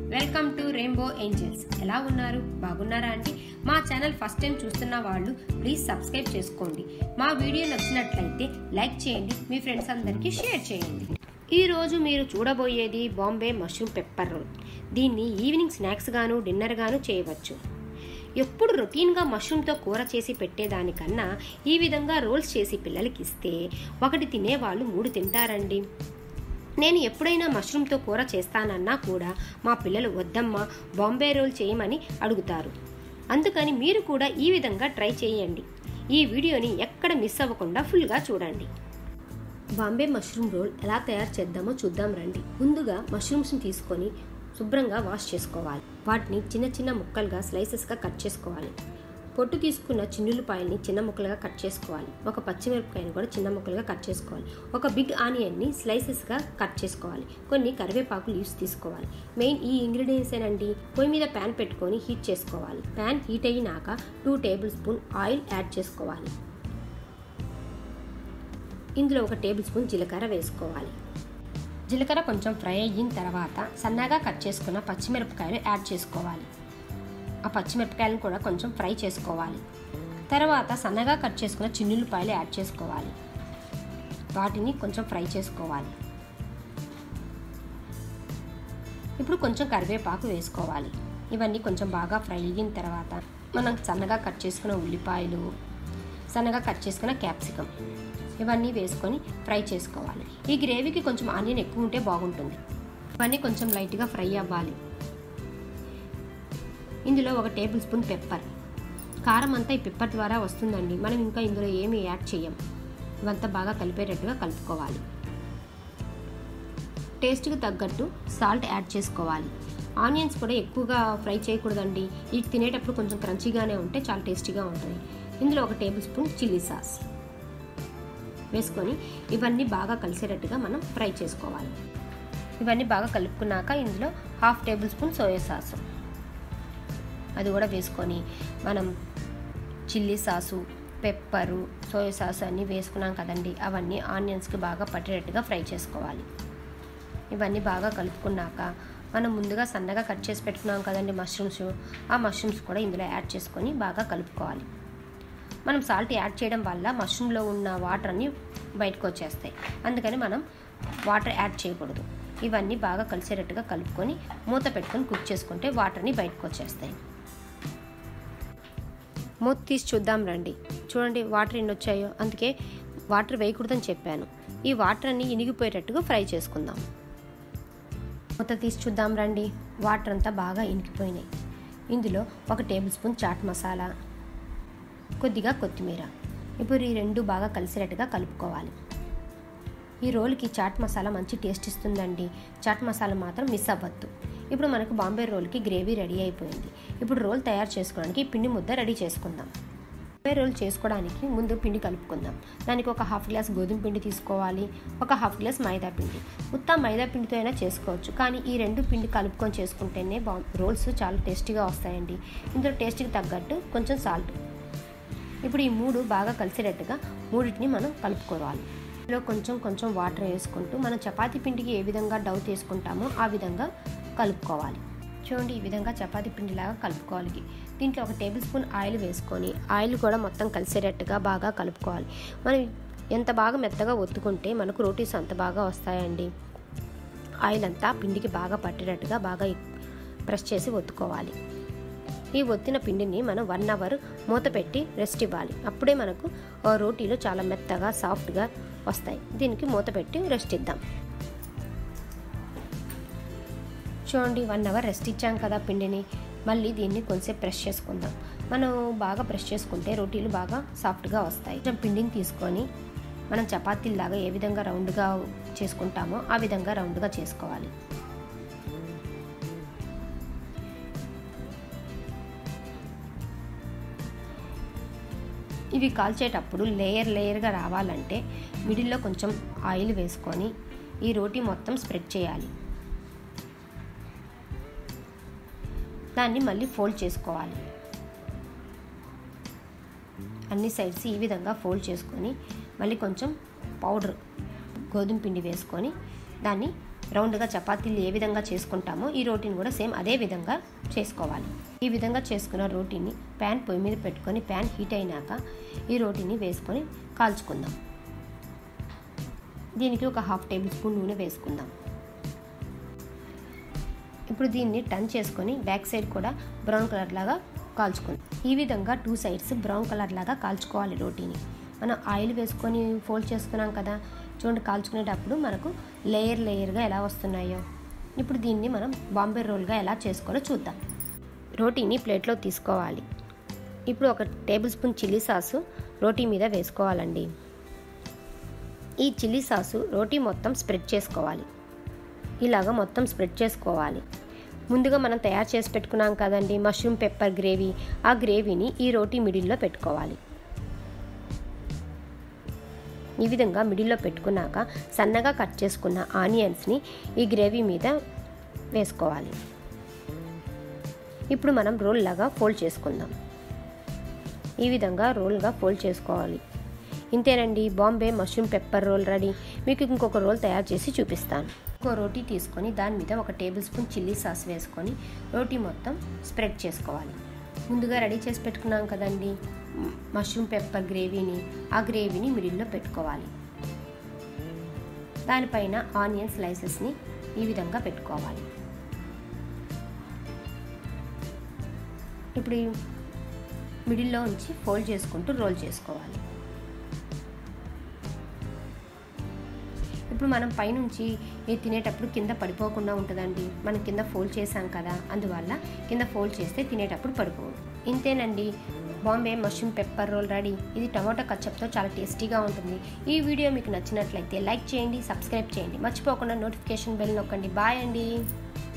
welcome to rainbow angels ఎలా ఉన్నారు బాగున్నారా అండి మా ఛానల్ ఫస్ట్ టైం చూస్తున్న వాళ్ళు ప్లీజ్ సబ్స్క్రైబ్ చేసుకోండి మా వీడియో నచ్చినట్లయితే లైక్ చేయండి మీ ఫ్రెండ్స్ అందరికీ షేర్ చేయండి ఈ రోజు మీరు చూడబోయేది బాంబే మష్రూమ్ పెప్పర్ రోల్ దీన్ని ఈవినింగ్ స్నాక్స్ గాను డిన్నర్ గాను చేయవచ్చు ఎప్పుడు రొటీన్గా మష్రూమ్తో కూర చేసి పెట్టేదానికన్నా ఈ విధంగా రోల్స్ చేసి పిల్లలకి ఇస్తే ఒకటి తినేవాళ్ళు మూడు తింటారండి నేను ఎప్పుడైనా మష్రూమ్తో కూర చేస్తానన్నా కూడా మా పిల్లలు వద్దమ్మా బాంబే రోల్ చేయమని అడుగుతారు అందుకని మీరు కూడా ఈ విధంగా ట్రై చేయండి ఈ వీడియోని ఎక్కడ మిస్ అవ్వకుండా ఫుల్గా చూడండి బాంబే మష్రూమ్ రోల్ ఎలా తయారు చేద్దామో చూద్దాం రండి ముందుగా మష్రూమ్స్ని తీసుకొని శుభ్రంగా వాష్ చేసుకోవాలి వాటిని చిన్న చిన్న ముక్కలుగా స్లైసెస్గా కట్ చేసుకోవాలి పొట్టు తీసుకున్న చిన్నులపాయల్ని చిన్న ముక్కలుగా కట్ చేసుకోవాలి ఒక పచ్చిమిరపకాయని కూడా చిన్న ముక్కలుగా కట్ చేసుకోవాలి ఒక బిగ్ ఆనియన్ని స్లైసెస్గా కట్ చేసుకోవాలి కొన్ని కరివేపాకు లీవ్స్ తీసుకోవాలి మెయిన్ ఈ ఇంగ్రీడియంట్స్ ఏనండి పొయ్యి మీద ప్యాన్ పెట్టుకొని హీట్ చేసుకోవాలి ప్యాన్ హీట్ అయినాక two tablespoon oil add చేసుకోవాలి ఇందులో ఒక టేబుల్ స్పూన్ జీలకర్ర వేసుకోవాలి జీలకర్ర కొంచెం ఫ్రై అయిన తర్వాత సన్నగా కట్ చేసుకున్న పచ్చిమిరపకాయలు యాడ్ చేసుకోవాలి ఆ పచ్చిమిరపకాయలను కూడా కొంచెం ఫ్రై చేసుకోవాలి తర్వాత సన్నగా కట్ చేసుకున్న చిన్నులపాయలు యాడ్ చేసుకోవాలి వాటిని కొంచెం ఫ్రై చేసుకోవాలి ఇప్పుడు కొంచెం కరివేపాకు వేసుకోవాలి ఇవన్నీ కొంచెం బాగా ఫ్రై అయిన తర్వాత మనం సన్నగా కట్ చేసుకున్న ఉల్లిపాయలు సన్నగా కట్ చేసుకున్న క్యాప్సికమ్ ఇవన్నీ వేసుకొని ఫ్రై చేసుకోవాలి ఈ గ్రేవీకి కొంచెం ఆనియన్ ఎక్కువ ఉంటే బాగుంటుంది ఇవన్నీ కొంచెం లైట్గా ఫ్రై అవ్వాలి ఇందులో ఒక టేబుల్ స్పూన్ పెప్పర్ కారం అంతా ఈ పెప్పర్ ద్వారా వస్తుందండి మనం ఇంకా ఇందులో ఏమీ యాడ్ చేయం ఇవంతా బాగా కలిపేటట్టుగా కలుపుకోవాలి టేస్ట్కి తగ్గట్టు సాల్ట్ యాడ్ చేసుకోవాలి ఆనియన్స్ కూడా ఎక్కువగా ఫ్రై చేయకూడదండి ఇది తినేటప్పుడు కొంచెం క్రంచీగానే ఉంటే చాలా టేస్టీగా ఉంటుంది ఇందులో ఒక టేబుల్ స్పూన్ చిల్లీ సాస్ వేసుకొని ఇవన్నీ బాగా కలిసేటట్టుగా మనం ఫ్రై చేసుకోవాలి ఇవన్నీ బాగా కలుపుకున్నాక ఇందులో half tablespoon soya sauce అది కూడా వేసుకొని మనం chilli sauce pepper soya sauce అన్నీ వేసుకున్నాం కదండి అవన్నీ ఆనియన్స్కి బాగా పట్టేటట్టుగా ఫ్రై చేసుకోవాలి ఇవన్నీ బాగా కలుపుకున్నాక మనం ముందుగా సన్నగా కట్ చేసి పెట్టుకున్నాం కదండి మష్రూమ్స్ ఆ మష్రూమ్స్ కూడా ఇందులో యాడ్ చేసుకొని బాగా కలుపుకోవాలి మనం సాల్ట్ యాడ్ చేయడం వల్ల మష్రూమ్లో ఉన్న వాటర్ అన్ని బయటకు వచ్చేస్తాయి అందుకని మనం వాటర్ యాడ్ చేయకూడదు ఇవన్నీ బాగా కలిసేటట్టుగా కలుపుకొని మూత పెట్టుకొని కుక్ చేసుకుంటే వాటర్ని బయటకు వచ్చేస్తాయి మూత తీసి చూద్దాం రండి చూడండి వాటర్ ఎన్ని వచ్చాయో అందుకే వాటర్ వేయకూడదని చెప్పాను ఈ వాటర్ అన్ని ఇనిగిపోయేటట్టుగా ఫ్రై చేసుకుందాం మూత తీసి చూద్దాం రండి వాటర్ అంతా బాగా ఇనికిపోయినాయి ఇందులో ఒక టేబుల్ స్పూన్ చాట్ మసాలా కొద్దిగా కొత్తిమీర ఇప్పుడు ఈ రెండు బాగా కలిసేటట్టుగా కలుపుకోవాలి ఈ రోల్కి చాట్ మసాలా మంచి టేస్ట్ ఇస్తుందండి చాట్ మసాలా మాత్రం మిస్ అవ్వద్దు ఇప్పుడు మనకు బాంబే రోల్కి గ్రేవీ రెడీ అయిపోయింది ఇప్పుడు రోల్ తయారు చేసుకోవడానికి పిండి ముద్ద రెడీ చేసుకుందాం బాంబే రోల్ చేసుకోవడానికి ముందు పిండి కలుపుకుందాం దానికి ఒక హాఫ్ గ్లాస్ గోధుమ పిండి తీసుకోవాలి ఒక హాఫ్ గ్లాస్ మైదా పిండి ఉత్తా మైదా పిండితో అయినా చేసుకోవచ్చు కానీ ఈ రెండు పిండి కలుపుకొని చేసుకుంటేనే బా రోల్స్ చాలా టేస్టీగా వస్తాయండి ఇందులో టేస్ట్కి తగ్గట్టు కొంచెం సాల్ట్ ఇప్పుడు ఈ మూడు బాగా కలిసేటట్టుగా మూడింటిని మనం కలుపుకోవాలి ఇందులో కొంచెం కొంచెం వాటర్ వేసుకుంటూ మనం చపాతీ పిండికి ఏ విధంగా డౌ తీసుకుంటామో ఆ విధంగా కలుపుకోవాలి చూడండి ఈ విధంగా చపాతీ పిండిలాగా కలుపుకోవాలి దీంట్లో ఒక టేబుల్ స్పూన్ ఆయిల్ వేసుకొని ఆయిల్ కూడా మొత్తం కలిసేటట్టుగా బాగా కలుపుకోవాలి మనం ఎంత బాగా మెత్తగా ఒత్తుకుంటే మనకు రోటీస్ అంత బాగా వస్తాయండి ఆయిల్ అంతా పిండికి బాగా పట్టేటట్టుగా బాగా ప్రెస్ చేసి ఒత్తుకోవాలి ఈ ఒత్తిన పిండిని మనం వన్ అవర్ మూత పెట్టి రెస్ట్ ఇవ్వాలి అప్పుడే మనకు రోటీలు చాలా మెత్తగా సాఫ్ట్గా వస్తాయి దీనికి మూత పెట్టి రెస్ట్ ఇద్దాం చూడండి వన్ అవర్ రెస్ట్ ఇచ్చాం కదా పిండిని మళ్ళీ దీన్ని కొంచెం ప్రెస్ చేసుకుందాం మనం బాగా ప్రెస్ చేసుకుంటే రోటీలు బాగా సాఫ్ట్గా వస్తాయి కొంచెం పిండిని తీసుకొని మనం చపాతీలాగా ఏ విధంగా రౌండ్గా చేసుకుంటామో ఆ విధంగా రౌండ్గా చేసుకోవాలి ఇవి కాల్చేటప్పుడు లేయర్ లేయర్గా రావాలంటే మిడిల్లో కొంచెం ఆయిల్ వేసుకొని ఈ రోటీ మొత్తం స్ప్రెడ్ చేయాలి దాన్ని మళ్ళీ ఫోల్డ్ చేసుకోవాలి అన్ని సైడ్స్ ఈ విధంగా ఫోల్డ్ చేసుకొని మళ్ళీ కొంచెం పౌడర్ గోధుమ పిండి వేసుకొని దాన్ని రౌండ్గా చపాతీలు ఏ విధంగా చేసుకుంటామో ఈ రోటీని కూడా సేమ్ అదే విధంగా చేసుకోవాలి ఈ విధంగా చేసుకున్న రోటీని ప్యాన్ పొయ్యి మీద పెట్టుకొని ప్యాన్ హీట్ అయినాక ఈ రోటీని వేసుకొని కాల్చుకుందాం దీనికి ఒక హాఫ్ టేబుల్ స్పూన్ నూనె వేసుకుందాం ఇప్పుడు దీన్ని టర్న్ చేసుకొని బ్యాక్ సైడ్ కూడా బ్రౌన్ కలర్ లాగా కాల్చుకుందాం ఈ విధంగా టూ సైడ్స్ బ్రౌన్ కలర్ లాగా కాల్చుకోవాలి రోటీని మనం ఆయిల్ వేసుకొని ఫోల్డ్ చేసుకున్నాం కదా చూడండి కాల్చుకునేటప్పుడు మనకు లేయర్ లేయర్గా ఎలా వస్తున్నాయో ఇప్పుడు దీన్ని మనం బాంబే రోల్గా ఎలా చేసుకోవాలో చూద్దాం రోటీని ప్లేట్లో తీసుకోవాలి ఇప్పుడు ఒక టేబుల్ స్పూన్ చిల్లీ సాసు రోటీ మీద వేసుకోవాలండి ఈ చిల్లీ సాసు రోటీ మొత్తం స్ప్రెడ్ చేసుకోవాలి ఇలాగ మొత్తం స్ప్రెడ్ చేసుకోవాలి ముందుగా మనం తయారు చేసి పెట్టుకున్నాం కదండి మష్రూమ్ పెప్పర్ గ్రేవీ ఆ గ్రేవీని ఈ రోటీ మిడిల్లో పెట్టుకోవాలి ఈ విధంగా మిడిల్లో పెట్టుకున్నాక సన్నగా కట్ చేసుకున్న ఆనియన్స్ని ఈ గ్రేవీ మీద వేసుకోవాలి ఇప్పుడు మనం రోల్ లాగా ఫోల్డ్ చేసుకుందాం ఈ విధంగా రోల్గా ఫోల్డ్ చేసుకోవాలి ఇంతేనండి Bombay mushroom pepper roll ready మీకు ఇంకొక రోల్ తయారు చేసి చూపిస్తాను ఇంకో రోటీ తీసుకొని దాని మీద ఒక టేబుల్ స్పూన్ చిల్లీ సాస్ వేసుకొని రోటీ మొత్తం స్ప్రెడ్ చేసుకోవాలి ముందుగా రెడీ చేసి పెట్టుకున్నాం కదండి మష్రూమ్ పెప్పర్ గ్రేవీని ఆ గ్రేవీని మిడిల్లో పెట్టుకోవాలి దానిపైన ఆనియన్ స్లైసెస్ని ఈ విధంగా పెట్టుకోవాలి ఇప్పుడు మిడిల్లో ఉంచి ఫోల్డ్ చేసుకుంటూ రోల్ చేసుకోవాలి ఇప్పుడు మనం పైనుంచి ఇది తినేటప్పుడు కింద పడిపోకుండా ఉంటుందండి మనం కింద ఫోల్డ్ చేసాం కదా అందువల్ల కింద ఫోల్డ్ చేస్తే తినేటప్పుడు పడిపోవు ఇంతేనండి Bombay mushroom pepper roll ready ఇది టమాటో కచ్చప్తో చాలా టేస్టీగా ఉంటుంది ఈ వీడియో మీకు నచ్చినట్లయితే లైక్ చేయండి సబ్స్క్రైబ్ చేయండి మర్చిపోకుండా నోటిఫికేషన్ బెల్ నొక్కండి బాయ్ అండి